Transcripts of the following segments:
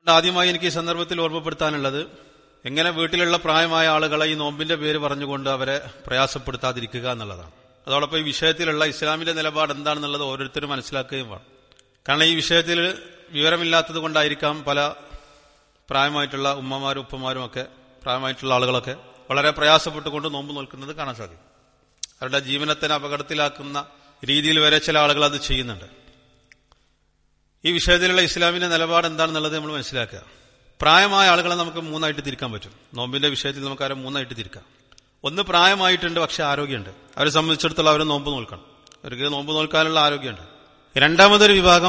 ആദ്യമായി എനിക്ക് ഈ സന്ദർഭത്തിൽ ഓർമ്മപ്പെടുത്താനുള്ളത് എങ്ങനെ വീട്ടിലുള്ള പ്രായമായ ആളുകളെ ഈ നോമ്പിന്റെ പേര് പറഞ്ഞുകൊണ്ട് അവരെ പ്രയാസപ്പെടുത്താതിരിക്കുക എന്നുള്ളതാണ് അതോടൊപ്പം ഈ വിഷയത്തിലുള്ള ഇസ്ലാമിന്റെ നിലപാട് എന്താണെന്നുള്ളത് ഓരോരുത്തരും മനസ്സിലാക്കുകയും വേണം കാരണം ഈ വിഷയത്തിൽ വിവരമില്ലാത്തത് കൊണ്ടായിരിക്കാം പല പ്രായമായിട്ടുള്ള ഉമ്മമാരും ഉപ്പമാരും ഒക്കെ പ്രായമായിട്ടുള്ള ആളുകളൊക്കെ വളരെ പ്രയാസപ്പെട്ടുകൊണ്ട് നോമ്പ് നോൽക്കുന്നത് കാണാൻ സാധിക്കും അവരുടെ ജീവനെ തന്നെ അപകടത്തിലാക്കുന്ന രീതിയിൽ വരെ ചില ആളുകൾ അത് ചെയ്യുന്നുണ്ട് ഈ വിഷയത്തിലുള്ള ഇസ്ലാമിന്റെ നിലപാട് എന്താണെന്നുള്ളത് നമ്മൾ മനസ്സിലാക്കുക പ്രായമായ ആളുകളെ നമുക്ക് മൂന്നായിട്ട് തിരിക്കാൻ പറ്റും നോമ്പിന്റെ വിഷയത്തിൽ നമുക്ക് അവരെ മൂന്നായിട്ട് തിരിക്കാം ഒന്ന് പ്രായമായിട്ടുണ്ട് പക്ഷെ ആരോഗ്യമുണ്ട് അവരെ സംബന്ധിച്ചിടത്തോളം അവർ നോമ്പ് നോൽക്കണം അവർക്ക് നോമ്പ് നോൽക്കാനുള്ള ആരോഗ്യമുണ്ട് രണ്ടാമതൊരു വിഭാഗം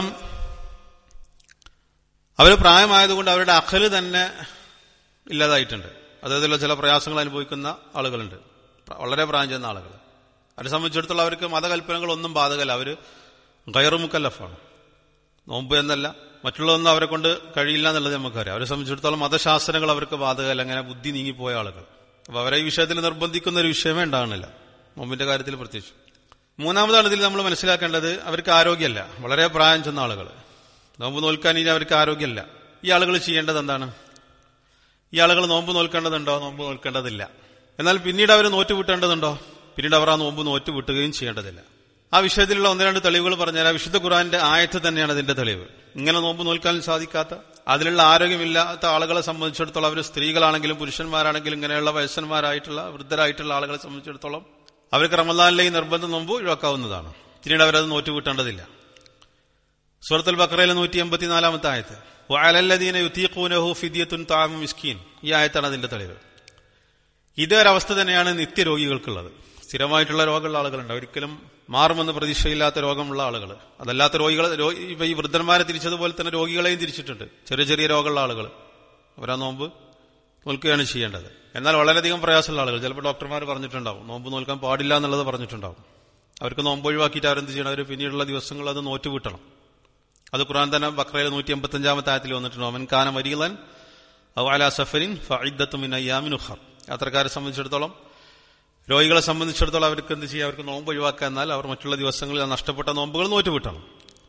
അവർ പ്രായമായതുകൊണ്ട് അവരുടെ അഖല് തന്നെ ഇല്ലാതായിട്ടുണ്ട് അതായതുള്ള ചില പ്രയാസങ്ങൾ അനുഭവിക്കുന്ന ആളുകളുണ്ട് വളരെ പ്രായം ചെന്ന ആളുകൾ അവരെ സംബന്ധിച്ചിടത്തോളം അവർക്ക് മതകൽപ്പനകളൊന്നും ബാധകല്ല അവർ ഗൈറുമുക്കല്ലഫാണ് നോമ്പ് എന്നല്ല മറ്റുള്ളതൊന്നും അവരെ കൊണ്ട് കഴിയില്ല എന്നുള്ളത് നമുക്കറിയാം അവരെ സംബന്ധിച്ചിടത്തോളം മതശാസ്ത്രങ്ങൾ അവർക്ക് ബാധകമല്ല അങ്ങനെ ബുദ്ധി നീങ്ങിപ്പോയ ആളുകൾ അപ്പൊ അവരെ ഈ വിഷയത്തിൽ നിർബന്ധിക്കുന്ന ഒരു വിഷയമേ ഉണ്ടാകുന്നില്ല നോമ്പിന്റെ കാര്യത്തിൽ പ്രത്യേകിച്ച് മൂന്നാമതാണ് ഇതിൽ നമ്മൾ മനസ്സിലാക്കേണ്ടത് അവർക്ക് ആരോഗ്യമല്ല വളരെ പ്രായം ചെന്ന ആളുകൾ നോമ്പ് നോൽക്കാൻ ഇനി അവർക്ക് ആരോഗ്യമല്ല ഈ ആളുകൾ ചെയ്യേണ്ടത് എന്താണ് ഈ ആളുകൾ നോമ്പ് നോൽക്കേണ്ടതുണ്ടോ നോമ്പ് നോൽക്കേണ്ടതില്ല എന്നാൽ പിന്നീട് അവർ നോറ്റ് വിട്ടേണ്ടതുണ്ടോ പിന്നീട് അവർ ആ നോമ്പ് നോറ്റ് വിട്ടുകയും ചെയ്യേണ്ടതില്ല ആ വിഷയത്തിലുള്ള ഒന്ന് രണ്ട് തെളിവുകൾ പറഞ്ഞാൽ ആ വിശുദ്ധ ഖുറാന്റെ ആയത്ത് തന്നെയാണ് അതിന്റെ തെളിവ് ഇങ്ങനെ നോമ്പ് നോൽക്കാൻ സാധിക്കാത്ത അതിലുള്ള ആരോഗ്യമില്ലാത്ത ആളുകളെ സംബന്ധിച്ചിടത്തോളം അവർ സ്ത്രീകളാണെങ്കിലും പുരുഷന്മാരാണെങ്കിലും ഇങ്ങനെയുള്ള വയസ്സന്മാരായിട്ടുള്ള വൃദ്ധരായിട്ടുള്ള ആളുകളെ സംബന്ധിച്ചിടത്തോളം അവർക്ക് റമദാനിലെ ഈ നിർബന്ധ നോമ്പ് ഒഴിവാക്കാവുന്നതാണ് പിന്നീട് അവരത് നോറ്റ് വിട്ടേണ്ടതില്ല സൂറത്തുൽ ബക്രയിലെ നൂറ്റി എൺപത്തിനാലാമത്തെ ആയത്ത് വഅലല്ലദീന യുതീഖൂനഹു ഫിദിയത്തുൻ താമു മിസ്കീൻ ഈ ആയത്താണ് അതിന്റെ തെളിവ് ഇതേ ഒരവസ്ഥ തന്നെയാണ് നിത്യരോഗികൾക്കുള്ളത് സ്ഥിരമായിട്ടുള്ള രോഗമുള്ള ആളുകളുണ്ട് ഒരിക്കലും മാറുമെന്ന് പ്രതീക്ഷയില്ലാത്ത രോഗമുള്ള ആളുകൾ അതല്ലാത്ത രോഗികൾ ഇപ്പൊ ഈ വൃദ്ധന്മാരെ തിരിച്ചതുപോലെ തന്നെ രോഗികളെയും തിരിച്ചിട്ടുണ്ട് ചെറിയ ചെറിയ രോഗമുള്ള ആളുകൾ അവരാ നോമ്പ് നോൽക്കുകയാണ് ചെയ്യേണ്ടത് എന്നാൽ വളരെയധികം പ്രയാസമുള്ള ആളുകൾ ചിലപ്പോൾ ഡോക്ടർമാർ പറഞ്ഞിട്ടുണ്ടാവും നോമ്പ് നോൽക്കാൻ പാടില്ല എന്നുള്ളത് പറഞ്ഞിട്ടുണ്ടാവും അവർക്ക് നോമ്പ് ഒഴിവാക്കിയിട്ട് അവരെന്ത് ചെയ്യണം അവർ പിന്നീടുള്ള ദിവസങ്ങൾ അത് നോറ്റ് വിട്ടണം അത് ഖുറാൻ തന്നെ ബക്രയിൽ നൂറ്റി എൺപത്തഞ്ചാമത്തെ ആയത്തിൽ വന്നിട്ടുണ്ട് അവൻ കാന മരീലൻ അവാല സഫരിൻ ഫൈദത്തുമിൻ അയ്യാമിൻ ഉഖർ യാത്രക്കാരെ സംബന്ധിച്ചിടത്തോളം രോഗികളെ സംബന്ധിച്ചിടത്തോളം അവർക്ക് എന്ത് ചെയ്യുക അവർക്ക് നോമ്പ് ഒഴിവാക്കുക എന്നാൽ അവർ മറ്റുള്ള ദിവസങ്ങളിൽ ആ നഷ്ടപ്പെട്ട നോമ്പുകൾ നോറ്റുവിട്ടണം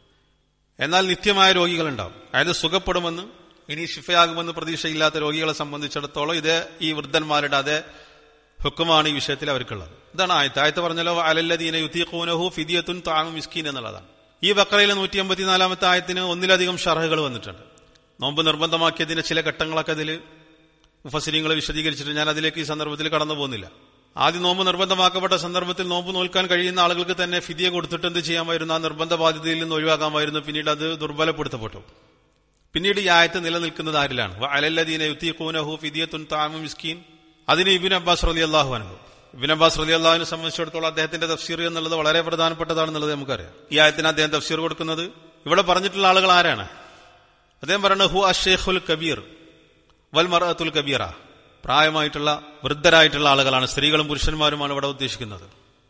എന്നാൽ നിത്യമായ രോഗികളുണ്ടാവും അതായത് സുഖപ്പെടുമെന്ന് ഇനി ഷിഫയാകുമെന്ന് പ്രതീക്ഷയില്ലാത്ത രോഗികളെ സംബന്ധിച്ചിടത്തോളം ഇതേ ഈ വൃദ്ധന്മാരുടെ അതേ ഹുക്കുമാണ് ഈ വിഷയത്തിൽ അവർക്കുള്ളത് ഇതാണ് ആയത്ത് ആയത്ത് പറഞ്ഞല്ലോ അലല്ലദീന യുത്തീഖൂനഹു ഫിദിയത്തുൻ താങ്ങും മിസ്കീൻ എന്നുള്ളതാണ് ഈ ബക്രയിലെ നൂറ്റി എൺപത്തിനാലാമത്തെ ആയത്തിന് ഒന്നിലധികം ഷർഹകൾ വന്നിട്ടുണ്ട് നോമ്പ് നിർബന്ധമാക്കിയതിന്റെ ചില ഘട്ടങ്ങളൊക്കെ അതിൽ മുഫസിരിങ്ങൾ വിശദീകരിച്ചിട്ട് ഞാൻ അതിലേക്ക് ഈ സന്ദർഭത്തിൽ കടന്നു പോകുന്നില്ല ആദ്യം നോമ്പ് നിർബന്ധമാക്കപ്പെട്ട സന്ദർഭത്തിൽ നോമ്പ് നോൽക്കാൻ കഴിയുന്ന ആളുകൾക്ക് തന്നെ ഫിദിയ കൊടുത്തിട്ട് എന്ത് ചെയ്യാമായിരുന്നു ആ നിർബന്ധ ബാധ്യതയിൽ നിന്ന് ഒഴിവാക്കാമായിരുന്നു പിന്നീട് അത് ദുർബലപ്പെടുത്തപ്പെട്ടു പിന്നീട് ഈ ആയത്ത് നിലനിൽക്കുന്നത് ആരിലാണ് അലല്ലദീന യുത്തീഖൂനഹു ഫിദിയത്തുൻ താമു മിസ്കീൻ അതിന് ഇബിൻ അബ്ബാസ് റലി അള്ളാഹു അനുഭവം ഇബിൻ അബ്ബാസ് റലി അള്ളാഹുവിനെ സംബന്ധിച്ചിടത്തോളം അദ്ദേഹത്തിന്റെ തഫ്സീർ എന്നുള്ളത് വളരെ പ്രധാനപ്പെട്ടതാണെന്നുള്ളത് നമുക്കറിയാം ഈ ആയത്തിന് അദ്ദേഹം തഫ്സീർ കൊടുക്കുന്നത് ഇവിടെ പറഞ്ഞിട്ടുള്ള ആളുകൾ ആരാണ് അദ്ദേഹം പറയുന്നത് ഹു അഷേഖുൽ കബീർ വൽ മറഅത്തുൽ കബീറ പ്രായമായിട്ടുള്ള വൃദ്ധരായിട്ടുള്ള ആളുകളാണ് സ്ത്രീകളും പുരുഷന്മാരുമാണ് ഇവിടെ ഉദ്ദേശിക്കുന്നത്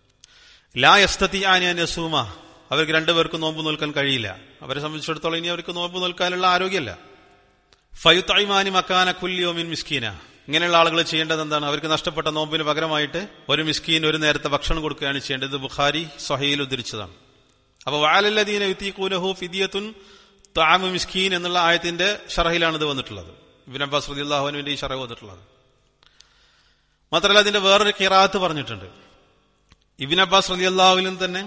ലാ യസ്തത്തി ആനിയസൂമ അവർക്ക് രണ്ടുപേർക്കും നോമ്പ് നോൽക്കാൻ കഴിയില്ല അവരെ സംബന്ധിച്ചിടത്തോളം ഇനി അവർക്ക് നോമ്പ് നോൽക്കാനുള്ള ആരോഗ്യമല്ല ഫയുത്തൈമാനി മക്കാന കുല്യോമിൻ മിസ്കീന ഇങ്ങനെയുള്ള ആളുകൾ ചെയ്യേണ്ടത് എന്താണ് അവർക്ക് നഷ്ടപ്പെട്ട നോമ്പിന് പകരമായിട്ട് ഒരു മിസ്കീൻ ഒരു നേരത്തെ ഭക്ഷണം കൊടുക്കുകയാണ് ചെയ്യേണ്ടത് ബുഖാരി സഹയിൽ ഉദ്ധരിച്ചതാണ് അപ്പൊ വാലല്ലദീന യുത്തീഖൂനഹു ഫിദിയത്തുൻ താമു മിസ്കീൻ എന്നുള്ള ആയത്തിന്റെ ഷറഹിലാണ് ഇത് വന്നിട്ടുള്ളത് ഇബിൻ അബ്ബാസ് റദിയുള്ളാഹുവിന്റെ ഈ ഷറഹ് വന്നിട്ടുള്ളത് മാത്രമല്ല അതിന്റെ വേറൊരു കിറാത്ത് പറഞ്ഞിട്ടുണ്ട് ഇബിൻ അബ്ബാസ് റലിയല്ലാഹുവിലും തന്നെ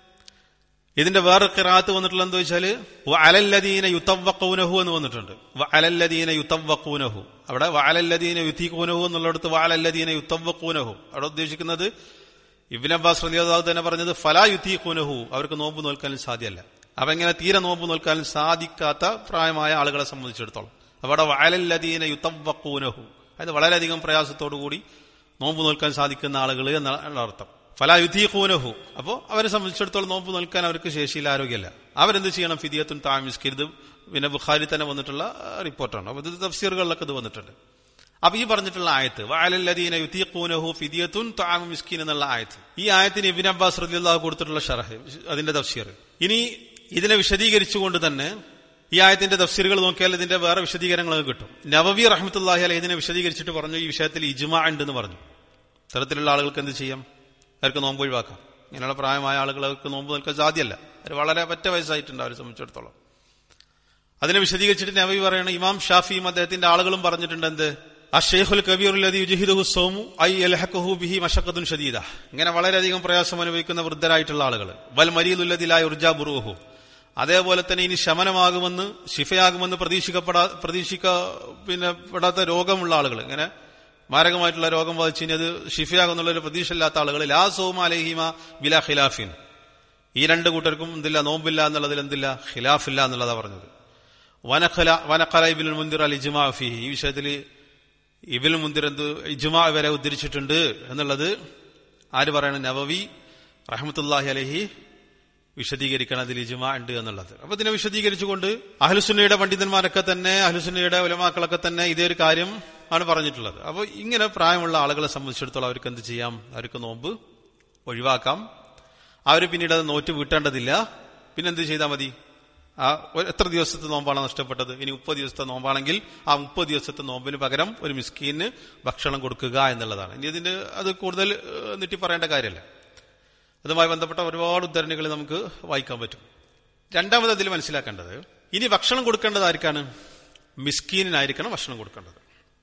ഇതിന്റെ വേറെ കിറാത്ത് വന്നിട്ടുള്ള എന്താ വെച്ചാല് അലല്ലദീന യുത്തവക്കൂനഹു എന്ന് വന്നിട്ടുണ്ട് അലല്ലദീന യുത്തവക്കൂനഹു അവിടെ വാലല്ലദീന യുത്തീക്കൂനഹു എന്നുള്ളിടത്ത് വാലല്ലദീന യുത്തവക്കൂനഹു അവിടെ ഉദ്ദേശിക്കുന്നത് ഇബിൻ അബ്ബാസ് റലിയാഹു തന്നെ പറഞ്ഞത് ഫലാ യുത്തീക്കൂനഹു അവർക്ക് നോമ്പ് നോൽക്കാനും സാധ്യമല്ല അപ്പൊ എങ്ങനെ തീരെ നോമ്പ് നോൽക്കാൻ സാധിക്കാത്ത പ്രായമായ ആളുകളെ സംബന്ധിച്ചിടത്തോളം അവിടെ വാലല്ലദീന യുത്തവക്കൂനഹു അതായത് വളരെയധികം പ്രയാസത്തോടുകൂടി നോമ്പ് നോൽക്കാൻ സാധിക്കുന്ന ആളുകൾ എന്നാണ് അർത്ഥം ഫലാ യുദ്ധീഖൂനഹു അപ്പോ അവരെ സംബന്ധിച്ചിടത്തോളം നോമ്പ് നോൽക്കാൻ അവർക്ക് ശേഷിയില്ല ആരോഗ്യമല്ല അവരെന്ത് ചെയ്യണം ഫിദിയത്തുൻ താമിസ്കിരിത് പിന്നെ ബുഖാരി തന്നെ വന്നിട്ടുള്ള റിപ്പോർട്ടാണ് അപ്പൊ ഇത് തഫ്സീറുകളിലൊക്കെ ഇത് വന്നിട്ടുണ്ട് അപ്പൊ ഈ പറഞ്ഞിട്ടുള്ള ആയത്ത് വാലല്ലദീന യുത്തീഖൂനഹു ഫിദിയത്തുൻ താമു മിസ്കിൻ എന്നുള്ള ആയത്ത് ഈ ആയത്തിന് ഇബിൻ അബ്ബാസ് റലിയല്ലാഹു കൊടുത്തിട്ടുള്ള ഷറഹ് അതിന്റെ തഫ്സീർ ഇനി ഇതിനെ വിശദീകരിച്ചുകൊണ്ട് തന്നെ ഈ ആയത്തിന്റെ തഫ്സീറുകൾ നോക്കിയാൽ ഇതിന്റെ വേറെ വിശദീകരണങ്ങളൊക്കെ കിട്ടും നവവി റഹ്മത്തുല്ലാഹി അലൈ ഇതിനെ വിശദീകരിച്ചിട്ട് പറഞ്ഞു ഈ വിഷയത്തിൽ ഇജ്മാ ഉണ്ടെന്ന് പറഞ്ഞു തരത്തിലുള്ള ആളുകൾക്ക് എന്ത് ചെയ്യാം അവർക്ക് നോമ്പ് ഒഴിവാക്കാം ഇങ്ങനെയുള്ള പ്രായമായ ആളുകൾക്ക് നോമ്പ് നിൽക്കാൻ സാധ്യമല്ല അവർ വളരെ പറ്റ വയസ്സായിട്ടുണ്ട് അവരെ സംബന്ധിച്ചിടത്തോളം അതിനെ വിശദീകരിച്ചിട്ട് നബി പറയണ ഇമാം ഷാഫിയും അദ്ദേഹത്തിന്റെ ആളുകളും പറഞ്ഞിട്ടുണ്ട് എന്ത് അഷേഖുൽ കബീറുല്ലതി യുജിഹിദുഹു സോമു ഐ അൽഹഖഹു ബിഹി മശഖത്തുൻ ഷദീദ ഇങ്ങനെ വളരെയധികം പ്രയാസം അനുഭവിക്കുന്ന വൃദ്ധരായിട്ടുള്ള ആളുകൾ വൽ മരീദുല്ലതിലായ ഉർജാ ബുറുഹു അതേപോലെ തന്നെ ഇനി ശമനമാകുമെന്ന് ശിഫയാകുമെന്ന് പ്രതീക്ഷിക്കപ്പെടാ പ്രതീക്ഷിക്ക പിന്നെ പെടാത്ത രോഗമുള്ള ആളുകൾ ഇങ്ങനെ മാരകമായിട്ടുള്ള രോഗം ബാധിച്ച് ഇനി അത് ഷിഫയാകുന്നുള്ള ഒരു പ്രതീക്ഷ ഇല്ലാത്ത ആളുകൾ ലാ സോമ അലഹിമ ബില ഖിലാഫിൻ ഈ രണ്ട് കൂട്ടർക്കും എന്തില്ല നോമ്പില്ല എന്നുള്ളതിൽ എന്തില്ല ഖിലാഫില്ല എന്നുള്ളതാ പറഞ്ഞത് വനഖല വനഖല ഇബിൽ മുന്തിർ അൽ ഇജ്മാ ഫിഹി ഈ വിഷയത്തിൽ ഇബിൽ മുന്തിർ എന്ത് ഇജ്മാ വരെ ഉദ്ധരിച്ചിട്ടുണ്ട് എന്നുള്ളത് ആര് പറയണം നവവി റഹമത്തുല്ലാഹി അലഹി വിശദീകരിക്കണം അതിൽ ഇജ്മാ ഉണ്ട് എന്നുള്ളത് അപ്പൊ ഇതിനെ വിശദീകരിച്ചുകൊണ്ട് അഹ്ലുസുന്നയുടെ പണ്ഡിതന്മാരൊക്കെ തന്നെ അഹ്ലുസുന്നയുടെ ഉലമാക്കളൊക്കെ തന്നെ ഇതേ ഒരു കാര്യം ആണ് പറഞ്ഞിട്ടുള്ളത് അപ്പോൾ ഇങ്ങനെ പ്രായമുള്ള ആളുകളെ സംബന്ധിച്ചിടത്തോളം അവർക്ക് എന്ത് ചെയ്യാം അവർക്ക് നോമ്പ് ഒഴിവാക്കാം അവർ പിന്നീട് അത് നോറ്റ് വീട്ടേണ്ടതില്ല പിന്നെ എന്ത് ചെയ്താൽ മതി ആ ഒരു- എത്ര ദിവസത്തെ നോമ്പാണ് നഷ്ടപ്പെട്ടത് ഇനി മുപ്പത് ദിവസത്തെ നോമ്പാണെങ്കിൽ ആ മുപ്പത് ദിവസത്തെ നോമ്പിന് പകരം ഒരു മിസ്കീന് ഭക്ഷണം കൊടുക്കുക എന്നുള്ളതാണ് ഇനി ഇതിന്റെ അത് കൂടുതൽ ഏഹ്, നീട്ടി പറയേണ്ട കാര്യമല്ല അതുമായി ബന്ധപ്പെട്ട ഒരുപാട് ഉദ്ധരണികൾ നമുക്ക് വായിക്കാൻ പറ്റും രണ്ടാമത് അതിൽ മനസ്സിലാക്കേണ്ടത് ഇനി ഭക്ഷണം കൊടുക്കേണ്ടത് ആർക്കാണ് മിസ്കീനിനായിരിക്കണം ഭക്ഷണം കൊടുക്കേണ്ടത്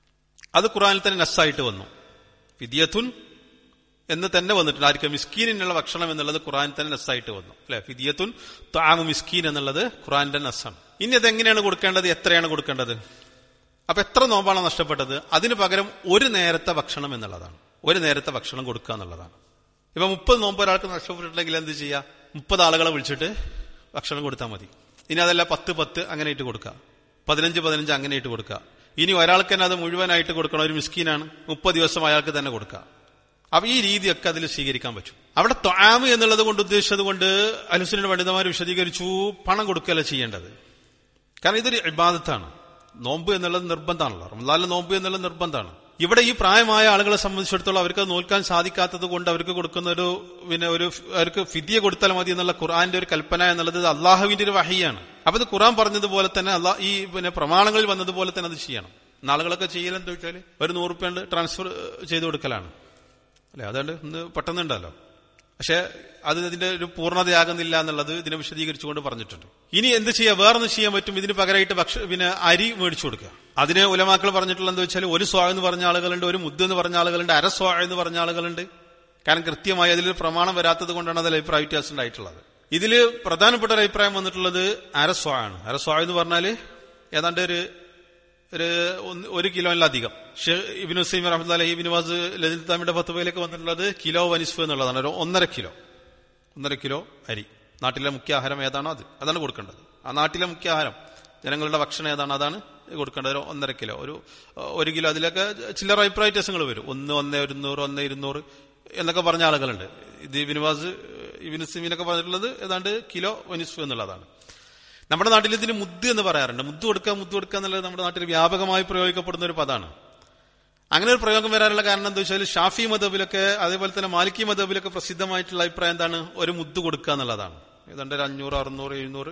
അത് ഖുറാനിൽ തന്നെ നസ്സായിട്ട് വന്നു ഫിദിയത്തുൻ എന്ന് തന്നെ വന്നിട്ടുണ്ട് ആർക്കും മിസ്കീനിനുള്ള ഭക്ഷണം എന്നുള്ളത് ഖുറാൻ തന്നെ നസ്സായിട്ട് വന്നു അല്ലെ ഫിദിയത്തുൻ താമു മിസ്കീൻ എന്നുള്ളത് ഖുറാന്റെ നസ്സാണ് ഇനി അതെങ്ങനെയാണ് കൊടുക്കേണ്ടത് എത്രയാണ് കൊടുക്കേണ്ടത് അപ്പൊ എത്ര നോമ്പാണ് നഷ്ടപ്പെട്ടത് അതിന് പകരം ഒരു നേരത്തെ ഭക്ഷണം എന്നുള്ളതാണ് ഒരു നേരത്തെ ഭക്ഷണം കൊടുക്കുക എന്നുള്ളതാണ് ഇപ്പൊ മുപ്പത് നോമ്പ് ഒരാൾക്ക് നഷ്ടപ്പെട്ടിട്ടുണ്ടെങ്കിൽ എന്ത് ചെയ്യുക മുപ്പത് ആളുകളെ വിളിച്ചിട്ട് ഭക്ഷണം കൊടുത്താൽ മതി ഇനി അതല്ല പത്ത് പത്ത് അങ്ങനെ ഇട്ട് കൊടുക്കുക പതിനഞ്ച് പതിനഞ്ച് അങ്ങനെ ഇട്ട് കൊടുക്കുക ഇനി ഒരാൾക്ക് തന്നെ അത് മുഴുവനായിട്ട് കൊടുക്കണം ഒരു മിസ്കീനാണ് മുപ്പത് ദിവസം അയാൾക്ക് തന്നെ കൊടുക്കുക അപ്പൊ ഈ രീതിയൊക്കെ അതിൽ സ്വീകരിക്കാൻ പറ്റും അവിടെ ത്വാമ് എന്നുള്ളത് കൊണ്ട് ഉദ്ദേശിച്ചത് കൊണ്ട് അലുസുലിന്റെ പണ്ഡിതന്മാർ വിശദീകരിച്ചു പണം കൊടുക്കുകയല്ല ചെയ്യേണ്ടത് കാരണം ഇതൊരു ഇബാദത്താണ് നോമ്പ് എന്നുള്ളത് നിർബന്ധമാണല്ലോ റമദാനിലെ നോമ്പ് എന്നുള്ളത് നിർബന്ധമാണ് ഇവിടെ ഈ പ്രായമായ ആളുകളെ സംബന്ധിച്ചിടത്തോളം അവർക്ക് അത് നോൽക്കാൻ സാധിക്കാത്തത് കൊണ്ട് അവർക്ക് കൊടുക്കുന്ന ഒരു പിന്നെ ഒരു അവർക്ക് ഫിദിയ കൊടുത്താൽ മതി എന്നുള്ള ഖുർആന്റെ ഒരു കൽപ്പന എന്നുള്ളത് ഇത് അള്ളാഹുവിന്റെ ഒരു വഹിയാണ് അപ്പൊ ഇത് ഖുർആൻ പറഞ്ഞതുപോലെ തന്നെ അള്ളാഹ് ഈ പിന്നെ പ്രമാണങ്ങളിൽ വന്നതുപോലെ തന്നെ അത് ചെയ്യണം നാളുകളൊക്കെ ചെയ്യലെന്ന് ചോദിച്ചാൽ ഒരു നൂറ് റുപ്യ ട്രാൻസ്ഫർ ചെയ്ത് കൊടുക്കലാണ് അല്ലെ അതുകൊണ്ട് ഇന്ന് പെട്ടെന്നുണ്ടല്ലോ പക്ഷെ അത് ഇതിന്റെ ഒരു പൂർണ്ണതയാകുന്നില്ല എന്നുള്ളത് ഇതിനെ വിശദീകരിച്ചുകൊണ്ട് പറഞ്ഞിട്ടുണ്ട് ഇനി എന്ത് ചെയ്യാം വേറൊന്ന് ചെയ്യാൻ പറ്റും ഇതിന് പകരമായിട്ട് ഭക്ഷ പിന്നെ അരി മേടിച്ചു കൊടുക്കുക അതിന് ഉലമാക്കൾ പറഞ്ഞിട്ടുള്ള എന്താ വെച്ചാൽ ഒരു സ്വാ എന്ന് പറഞ്ഞ ആളുകളുണ്ട് ഒരു മുദ്ദ എന്ന് പറഞ്ഞ ആളുകളുണ്ട് അര സ്വാ എന്ന് പറഞ്ഞ ആളുകളുണ്ട് കാരണം കൃത്യമായി അതിൽ പ്രമാണം വരാത്തത് കൊണ്ടാണ് അതിൽ അഭിപ്രായ വ്യത്യാസം ഉണ്ടായിട്ടുള്ളത് ഇതിൽ പ്രധാനപ്പെട്ട ഒരു അഭിപ്രായം വന്നിട്ടുള്ളത് അരസ്വാ ആണ് അരസ്വാ എന്ന് പറഞ്ഞാൽ ഏതാണ്ട് ഒരു ഒരു ഒന്ന് ഒരു കിലോയിലധികം ഇബിൻ ഹുസൈം റഹ്മദ് ഇബിൻ വാസ് ലജിതാമിയുടെ പത്തുവയിലേക്ക് വന്നിട്ടുള്ളത് കിലോ വനിസ്ഫ് എന്നുള്ളതാണ് ഒരു ഒന്നര കിലോ ഒന്നര കിലോ അരി നാട്ടിലെ മുഖ്യ ആഹാരം ഏതാണോ അത് അതാണ് കൊടുക്കേണ്ടത് ആ നാട്ടിലെ മുഖ്യ ആഹാരം ജനങ്ങളുടെ ഭക്ഷണം ഏതാണ് അതാണ് കൊടുക്കേണ്ടത് ഒരു ഒന്നര കിലോ ഒരു ഒരു കിലോ അതിലൊക്കെ ചില്ലറ അഭിപ്രായ വ്യത്യാസങ്ങൾ വരും ഒന്ന് ഒന്ന് ഒരുന്നൂറ് ഒന്ന് ഇരുന്നൂറ് എന്നൊക്കെ പറഞ്ഞ ആളുകളുണ്ട് ഇത് ഇബിൻവാസ് ഇബിൻ സിമീനൊക്കെ പറഞ്ഞിട്ടുള്ളത് ഏതാണ്ട് കിലോ വനിസ്ഫ് എന്നുള്ളതാണ് നമ്മുടെ നാട്ടിൽ ഇതിന് മുദ്ദ് എന്ന് പറയാറുണ്ട് മുദ്ദ് കൊടുക്കുക മുദ്ദ് കൊടുക്കുക എന്നുള്ളത് നമ്മുടെ നാട്ടിൽ വ്യാപകമായി പ്രയോഗിക്കപ്പെടുന്ന ഒരു പദമാണ് അങ്ങനെ ഒരു പ്രയോഗം വരാനുള്ള കാരണം എന്താ വെച്ചാൽ ഷാഫി മതബിലൊക്കെ അതേപോലെ തന്നെ മാലിക്കി മതബിലൊക്കെ പ്രസിദ്ധമായിട്ടുള്ള അഭിപ്രായം എന്താണ് ഒരു മുദ്ദ് കൊടുക്കുക എന്നുള്ളതാണ് ഏതാണ്ട് ഒരു അഞ്ഞൂറ് അറുന്നൂറ് എഴുന്നൂറ്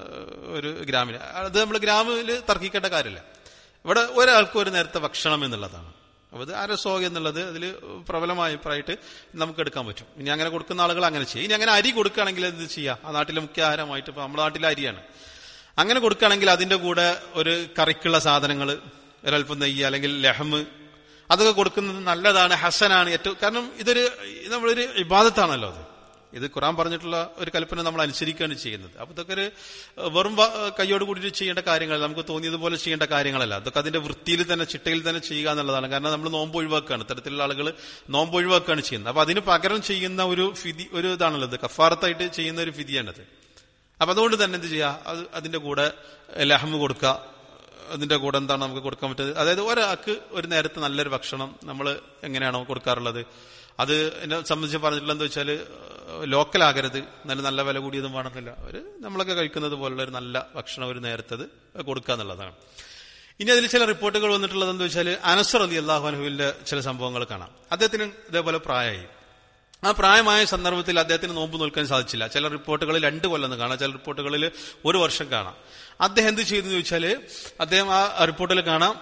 ഒരു ഗ്രാമിന് അത് നമ്മൾ ഗ്രാമിൽ തർക്കിക്കേണ്ട കാര്യമില്ല ഇവിടെ ഒരാൾക്ക് ഒരു നേരത്തെ ഭക്ഷണം എന്നുള്ളതാണ് അപ്പോൾ ഇത് അരസോഗ് എന്നുള്ളത് അതിൽ പ്രബലമായ അഭിപ്രായമായിട്ട് നമുക്ക് എടുക്കാൻ പറ്റും ഇനി അങ്ങനെ കൊടുക്കുന്ന ആളുകൾ അങ്ങനെ ചെയ്യും ഇനി അങ്ങനെ അരി കൊടുക്കുകയാണെങ്കിൽ എന്ത് ചെയ്യുക ആ നാട്ടിലെ മുഖ്യ ആഹാരമായിട്ട് ഇപ്പൊ നമ്മുടെ നാട്ടിലെ അരിയാണ് അങ്ങനെ കൊടുക്കുകയാണെങ്കിൽ അതിന്റെ കൂടെ ഒരു കറിക്കുള്ള സാധനങ്ങൾ ഒരൽപ്പം നെയ്യ് അല്ലെങ്കിൽ ലഹമ് അതൊക്കെ കൊടുക്കുന്നത് നല്ലതാണ് ഹസനാണ് ഏറ്റവും കാരണം ഇതൊരു നമ്മളൊരു ഇബാദത്താണല്ലോ അത് ഇത് ഖുറാൻ പറഞ്ഞിട്ടുള്ള ഒരു കൽപ്പന നമ്മൾ അനുസരിക്കുകയാണ് ചെയ്യുന്നത് അപ്പൊ ഇതൊക്കെ ഒരു വെറും കൈയോട് കൂടിയിട്ട് ചെയ്യേണ്ട കാര്യങ്ങൾ നമുക്ക് തോന്നിയതുപോലെ ചെയ്യേണ്ട കാര്യങ്ങളല്ല അതൊക്കെ അതിന്റെ വൃത്തിയിൽ തന്നെ ചിട്ടയിൽ തന്നെ ചെയ്യുക എന്നുള്ളതാണ് കാരണം നമ്മൾ നോമ്പ് ഒഴിവാക്കുകയാണ് ഇത്തരത്തിലുള്ള ആളുകൾ നോമ്പ് ഒഴിവാക്കുകയാണ് ചെയ്യുന്നത് അപ്പൊ അതിന് പകരം ചെയ്യുന്ന ഒരു ഫിതി ഒരു ഇതാണല്ലോ ഇത് കഫാറത്തായിട്ട് ചെയ്യുന്ന ഒരു ഫിതിയാണത് അപ്പൊ അതുകൊണ്ട് തന്നെ എന്ത് ചെയ്യുക അത് അതിന്റെ കൂടെ ലഹമ് കൊടുക്കുക അതിന്റെ കൂടെ എന്താണ് നമുക്ക് കൊടുക്കാൻ പറ്റുന്നത് അതായത് ഒരാൾക്ക് ഒരു നേരത്തെ നല്ലൊരു ഭക്ഷണം നമ്മൾ എങ്ങനെയാണോ കൊടുക്കാറുള്ളത് അത് എന്നെ സംബന്ധിച്ച് പറഞ്ഞിട്ടുള്ള എന്താ വെച്ചാൽ ലോക്കലാകരുത് നല്ല നല്ല വില കൂടിയതും വേണമെന്നില്ല ഒരു നമ്മളൊക്കെ കഴിക്കുന്നത് പോലുള്ള ഒരു നല്ല ഭക്ഷണം ഒരു നേരത്തത് കൊടുക്കുക എന്നുള്ളതാണ് ഇനി അതിൽ ചില റിപ്പോർട്ടുകൾ വന്നിട്ടുള്ളത് എന്താ വെച്ചാൽ അനസർ അലി അള്ളാഹു അനുഹുവിന്റെ ചില സംഭവങ്ങൾ കാണാം അദ്ദേഹത്തിന് ഇതേപോലെ പ്രായമായി ആ പ്രായമായ സന്ദർഭത്തിൽ അദ്ദേഹത്തിന് നോമ്പ് നോൽക്കാൻ സാധിച്ചില്ല ചില റിപ്പോർട്ടുകളിൽ രണ്ട് കൊല്ലം കാണാം ചില റിപ്പോർട്ടുകളിൽ ഒരു വർഷം കാണാം അദ്ദേഹം എന്ത് ചെയ്തു ചോദിച്ചാൽ അദ്ദേഹം ആ റിപ്പോർട്ടിൽ കാണാം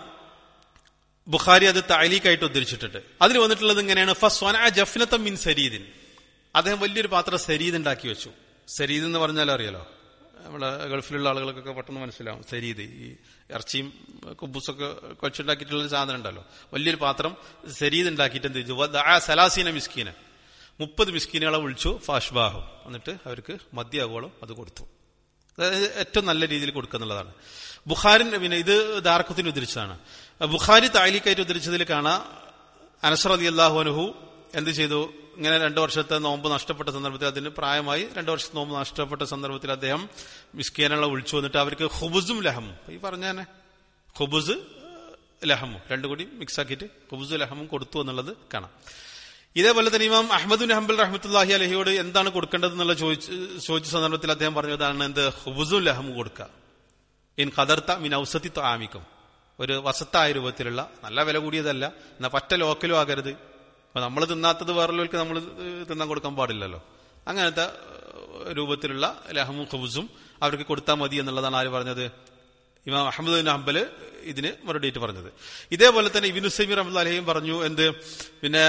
ബുഖാരി അത് താലീക്കായിട്ട് ഉദ്ധരിച്ചിട്ടുണ്ട് അതിൽ വന്നിട്ടുള്ളത് ഇങ്ങനെയാണ് ഫസ്വന ജഫ്നത്ത മിൻ സരീദിൻ അദ്ദേഹം വലിയൊരു പാത്രം സരീദ് ഉണ്ടാക്കി വെച്ചു സരീദ് എന്ന് പറഞ്ഞാൽ അറിയാലോ നമ്മളെ ഗൾഫിലുള്ള ആളുകൾക്കൊക്കെ പെട്ടെന്ന് മനസ്സിലാവും സെരീദ് ഈ ഇറച്ചിയും കുബൂസൊക്കെ കൊച്ചുണ്ടാക്കിയിട്ടുള്ള ഒരു സാധനം ഉണ്ടല്ലോ വലിയൊരു പാത്രം സെരീദ് ഉണ്ടാക്കിയിട്ട് എന്ത് ചെയ്തു വദഅ സലാസീന മിസ്കീന മുപ്പത് മിസ്കീനുകളെ വിളിച്ചു ഫാഷ്ബാഹു എന്നിട്ട് അവർക്ക് മദ്യാവോളം അത് കൊടുത്തു അതായത് ഏറ്റവും നല്ല രീതിയിൽ കൊടുക്കുക എന്നുള്ളതാണ് ബുഖാരിൻ പിന്നെ ഇത് ദാർക്കത്തിന് ഉദ്ധരിച്ചതാണ് ബുഖാരി താലിക്കായിട്ട് ഉദ്ധരിച്ചതിൽ കാണാം അനസർ അലി അള്ളാഹുനുഹു എന്ത് ചെയ്തു ഇങ്ങനെ രണ്ടു വർഷത്തെ നോമ്പ് നഷ്ടപ്പെട്ട സന്ദർഭത്തിൽ അതിന് പ്രായമായി രണ്ടു വർഷത്തെ നോമ്പ് നഷ്ടപ്പെട്ട സന്ദർഭത്തിൽ അദ്ദേഹം മിസ്കീനുകളെ വിളിച്ചു വന്നിട്ട് അവർക്ക് ഹുബുസും ലഹമും ഈ പറഞ്ഞാനെ ഹുബുസ് ലഹമും രണ്ടും കൂടി മിക്സ് ആക്കിയിട്ട് ഹുബുസ് ലഹമും കൊടുത്തു എന്നുള്ളത് കാണാം ഇതേപോലെ തന്നെ ഇമാം അഹമ്മദുൻ ഹംബൽ റഹ്മത്തുല്ലാഹി അലഹിയോട് എന്താണ് കൊടുക്കേണ്ടത് എന്നുള്ള ചോദിച്ച ചോദിച്ച സന്ദർഭത്തിൽ അദ്ദേഹം പറഞ്ഞതാണ് എന്ത് ഹുബുസും ലഹമും കൊടുക്കുക ഇൻ ഖദർത്ത മിൻ ഔസത്തി ആമിക്കും ഒരു വസത്തായ രൂപത്തിലുള്ള നല്ല വില കൂടിയതല്ല എന്നാൽ പറ്റ ലോക്കലും ആകരുത് അപ്പൊ നമ്മൾ തിന്നാത്തത് വേറുള്ളവർക്ക് നമ്മൾ തിന്നാൻ കൊടുക്കാൻ പാടില്ലല്ലോ അങ്ങനത്തെ രൂപത്തിലുള്ള ലഹമും ഖുബുസും അവർക്ക് കൊടുത്താൽ മതി എന്നുള്ളതാണ് ആര് പറഞ്ഞത് ഇമാം അഹമ്മദ് ബിൻ ഹംബല് ഇതിന് മറുപടിയിട്ട് പറഞ്ഞത് ഇതേപോലെ തന്നെ ഇബിൻ ഉസൈമി റഹ്മദ് അലഹിയും പറഞ്ഞു എന്ത് പിന്നെ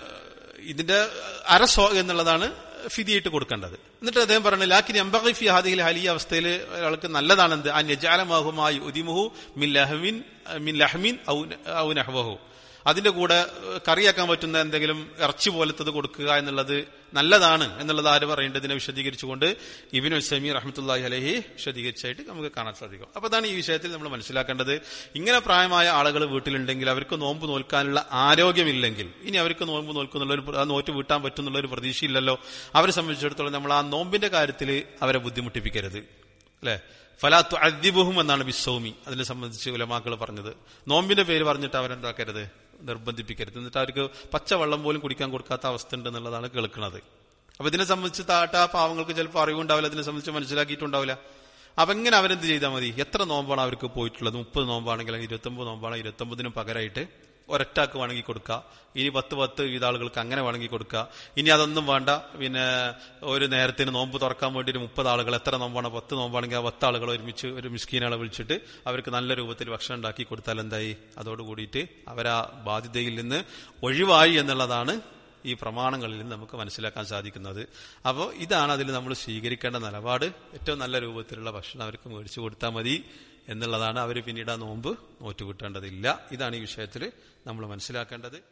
ഇതിന്റെ അരസോ എന്നുള്ളതാണ് ഫിദിയായിട്ട് കൊടുക്കേണ്ടത് എന്നിട്ട് അദ്ദേഹം പറഞ്ഞു ലാക്കിൻ എംബി ഹാദിഹിൽ ഹലിയ അവസ്ഥയിൽ ഒരാൾക്ക് നല്ലതാണെന്ത് ആ നജാലമാഹുമായി ഉദിമുഹു മിൻ ലഹമിൻ മിൻ ലഹമിൻ ഔ നഹ്വഹു അതിന്റെ കൂടെ കറിയാക്കാൻ പറ്റുന്ന എന്തെങ്കിലും ഇറച്ചി പോലത്തത് കൊടുക്കുക എന്നുള്ളത് നല്ലതാണ് എന്നുള്ളത് ആര് പറയേണ്ടതിനെ വിശദീകരിച്ചുകൊണ്ട് ഇബിൻ ഉസൈമി റഹ്മത്തുല്ലാഹി അലഹി വിശദീകരിച്ചായിട്ട് നമുക്ക് കാണാൻ സാധിക്കും അപ്പൊ അതാണ് ഈ വിഷയത്തിൽ നമ്മൾ മനസ്സിലാക്കേണ്ടത് ഇങ്ങനെ പ്രായമായ ആളുകൾ വീട്ടിലുണ്ടെങ്കിൽ അവർക്ക് നോമ്പ് നോൽക്കാനുള്ള ആരോഗ്യമില്ലെങ്കിൽ ഇനി അവർക്ക് നോമ്പ് നോൽക്കുന്നുള്ള ഒരു ആ നോറ്റ് വീട്ടാൻ പറ്റുന്നുള്ള ഒരു പ്രതീക്ഷയില്ലല്ലോ അവരെ സംബന്ധിച്ചിടത്തോളം നമ്മൾ ആ നോമ്പിന്റെ കാര്യത്തിൽ അവരെ ബുദ്ധിമുട്ടിപ്പിക്കരുത് അല്ലെ ഫലാത്തു അദ്ദിബുഹും എന്നാണ് ബിസൗമി അതിനെ സംബന്ധിച്ച് ഉലമാക്കൾ പറഞ്ഞത് നോമ്പിന്റെ പേര് പറഞ്ഞിട്ട് അവരെന്താക്കരുത് നിർബന്ധിപ്പിക്കരുത് എന്നിട്ട് അവർക്ക് പച്ചവെള്ളം പോലും കുടിക്കാൻ കൊടുക്കാത്ത അവസ്ഥ ഉണ്ട് എന്നുള്ളതാണ് കേൾക്കുന്നത് അപ്പൊ ഇതിനെ സംബന്ധിച്ച് താട്ട പാവങ്ങൾക്ക് ചിലപ്പോൾ അറിവുണ്ടാവില്ല ഇതിനെ സംബന്ധിച്ച് മനസ്സിലാക്കിയിട്ടുണ്ടാവില്ല അപ്പൊ എങ്ങനെ അവരെന്ത് ചെയ്താൽ മതി എത്ര നോമ്പാണ് അവർക്ക് പോയിട്ടുള്ളത് മുപ്പത് നോമ്പാണെങ്കിൽ ഇരുപത്തൊമ്പത് നോമ്പാണ് ഇരുപത്തൊമ്പതിനും പകരമായിട്ട് ഒരൊറ്റാക്ക് വേണമെങ്കിൽ കൊടുക്കുക ഇനി പത്ത് പത്ത് വീത ആളുകൾക്ക് അങ്ങനെ വേണമെങ്കിൽ കൊടുക്കുക ഇനി അതൊന്നും വേണ്ട പിന്നെ ഒരു നേരത്തിന് നോമ്പ് തുറക്കാൻ വേണ്ടി ഒരു മുപ്പത് ആളുകൾ എത്ര നോമ്പാണ് പത്ത് നോമ്പാണെങ്കിൽ ആ പത്ത് ആളുകൾ ഒരുമിച്ച് ഒരു മിസ്കീനാളെ വിളിച്ചിട്ട് അവർക്ക് നല്ല രൂപത്തിൽ ഭക്ഷണം ഉണ്ടാക്കി കൊടുത്താൽ എന്തായി അതോട് കൂടിയിട്ട് അവരാ ബാധ്യതയിൽ നിന്ന് ഒഴിവായി എന്നുള്ളതാണ് ഈ പ്രമാണങ്ങളിൽ നിന്ന് നമുക്ക് മനസ്സിലാക്കാൻ സാധിക്കുന്നത് അപ്പോൾ ഇതാണ് അതിൽ നമ്മൾ സ്വീകരിക്കേണ്ട നിലപാട് ഏറ്റവും നല്ല രൂപത്തിലുള്ള ഭക്ഷണം അവർക്ക് മേടിച്ചു കൊടുത്താൽ മതി എന്നുള്ളതാണ് അവർ പിന്നീട് ആ നോമ്പ് നോറ്റുകിട്ടേണ്ടതില്ല ഇതാണ് ഈ വിഷയത്തിൽ നമ്മൾ മനസ്സിലാക്കേണ്ടത്